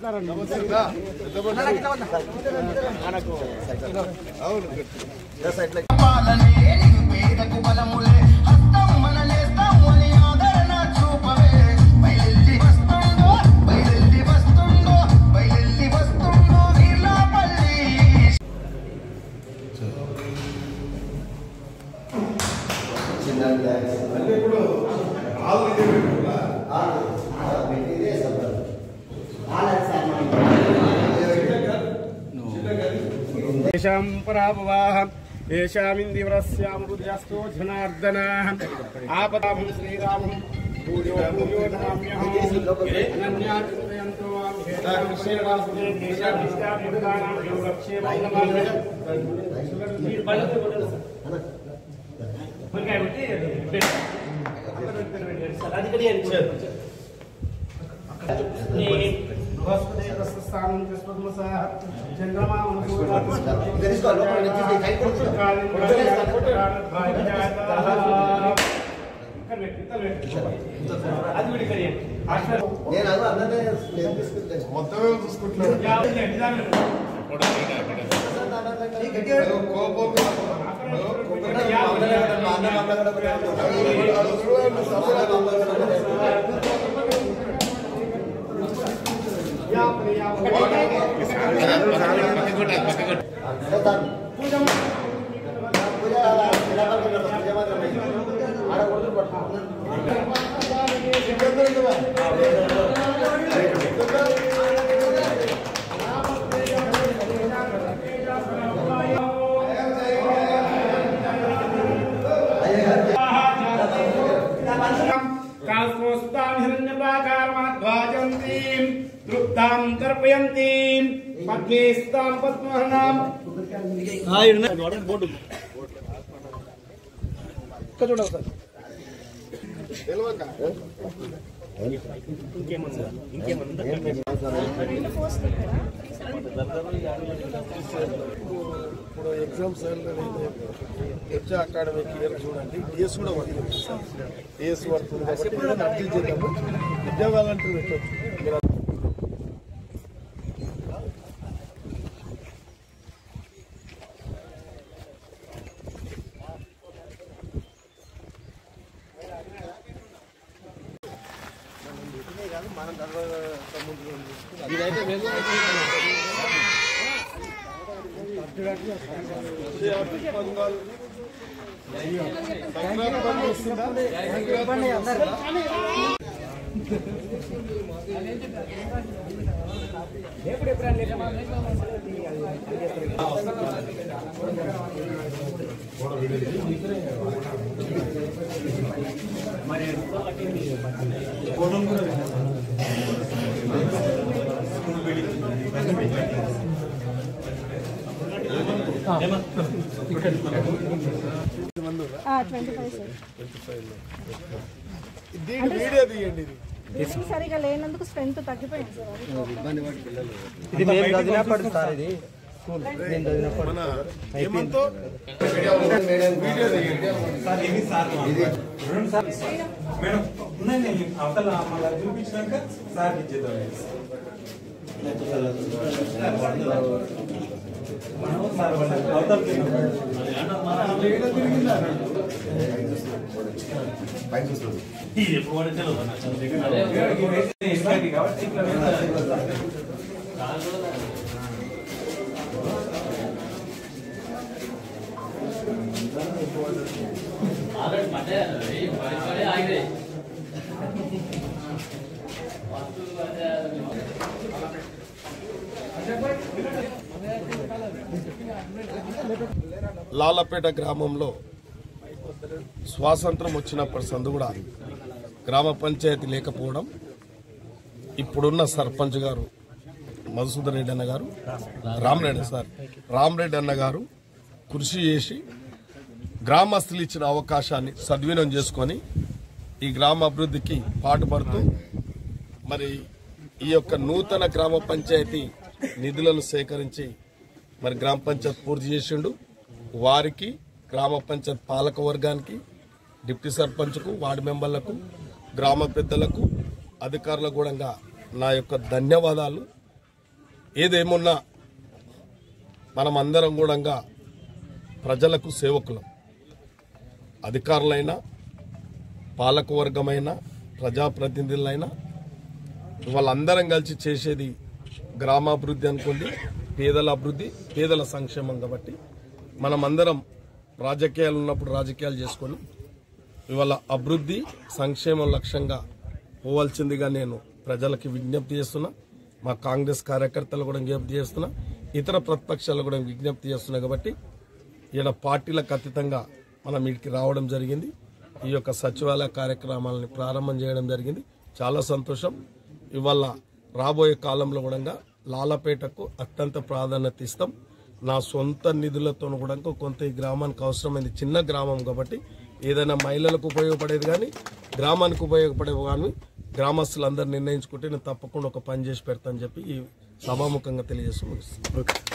येषां पराभवाः येषामिन्दिवरस्यामृद्यस्तो जनार्दनाः आपदामं श्रीरामं भूयो भूयो नमाम्यहम् अनन्या चिन्तयन्तो मां हेतां श्रीवासुदेव देशाभिष्टाभिमुखानां संरक्षे నేను అది అన్నదే నేర్పిస్తుంటాను మొత్తమే చూసుకుంటున్నాను ఏదో కోపం ఏదో కోపం. కాల్పోస్తాం హిరణ్యపాకారమాధ్వాజంతీం తృప్తాం తర్పయంతీం పద్మేస్తాం పద్మహనాం ఇప్పుడు ఎగ్జామ్స్ హెచ్ఆర్ అకాడమీ క్లియర్ చూడండి డిఎస్ కూడా వర్తుంది డిఎస్ వర్తుంది కాబట్టి ఏదైనా అర్జీ చేద్దాము విద్యా వాలంటీర్ పెట్టచ్చు మీరు ట్వంటీ ఫైవ్ సార్ దీని వీడియో తీయండి ఇది టీచింగ్ సరిగా లేనందుకు స్ట్రెంత్ తగ్గిపోయింది సార్ అది. ఇది మేము చదివినప్పుడు సార్ ఇది స్కూల్ మేము చదివినప్పుడు మన ఏమంతో వీడియో తీయండి మేడం ఉన్నాయి అవతల మళ్ళీ చూపించినాక సార్ ఇచ్చేద్దాం సార్ వాళ్ళకి అవతలకి ఇది ఎప్పుడు వాడే తెలియదు కాబట్టి ఇట్లా లాలపేట గ్రామంలో స్వాతంత్రం వచ్చినప్పటి సందు కూడా గ్రామ పంచాయతీ లేకపోవడం ఇప్పుడున్న సర్పంచ్ గారు మధుసూదన్ రెడ్డి అన్న గారు రామరెడ్డి సార్ రామరెడ్డి అన్న గారు కృషి చేసి గ్రామస్తులు ఇచ్చిన అవకాశాన్ని సద్వినియోగం చేసుకొని ఈ గ్రామ అభివృద్ధికి పాటుపడుతూ మరి ఈ యొక్క నూతన గ్రామ పంచాయతీ నిధులను సేకరించి మరి గ్రామ పంచాయత్ పూర్తి చేసిండు వారికి గ్రామ పంచాయత్ పాలక వర్గానికి డిప్యూటీ సర్పంచ్కు వార్డు మెంబర్లకు గ్రామ పెద్దలకు అధికారులకు కూడా నా యొక్క ధన్యవాదాలు ఏదేమున్నా మనం అందరం కూడా ప్రజలకు సేవకులం అధికారులైనా పాలకవర్గమైన ప్రజాప్రతినిధులైనా వాళ్ళందరం కలిసి చేసేది గ్రామాభివృద్ధి అనుకోండి పేదల అభివృద్ధి పేదల సంక్షేమం కాబట్టి మనమందరం రాజకీయాలు ఉన్నప్పుడు రాజకీయాలు చేసుకొని ఇవాళ అభివృద్ధి సంక్షేమం లక్ష్యంగా పోవాల్సిందిగా నేను ప్రజలకి విజ్ఞప్తి చేస్తున్నా మా కాంగ్రెస్ కార్యకర్తలు కూడా విజ్ఞప్తి చేస్తున్నా ఇతర ప్రతిపక్షాలు కూడా విజ్ఞప్తి చేస్తున్నా కాబట్టి ఈయన పార్టీలకు అతీతంగా మనం వీటికి రావడం జరిగింది ఈ యొక్క సచివాలయ కార్యక్రమాలని ప్రారంభం చేయడం జరిగింది చాలా సంతోషం ఇవాళ రాబోయే కాలంలో కూడా లాలపేటకు అత్యంత ప్రాధాన్యత ఇస్తాం నా సొంత నిధులతో కూడా కొంత ఈ గ్రామానికి అవసరమైంది చిన్న గ్రామం కాబట్టి ఏదైనా మహిళలకు ఉపయోగపడేది కానీ గ్రామానికి ఉపయోగపడేది కానీ గ్రామస్తులందరూ నిర్ణయించుకుంటే నేను తప్పకుండా ఒక పని చేసి పెడతానని చెప్పి ఈ సభాముఖంగా తెలియజేస్తూ ముగిస్తున్నాను.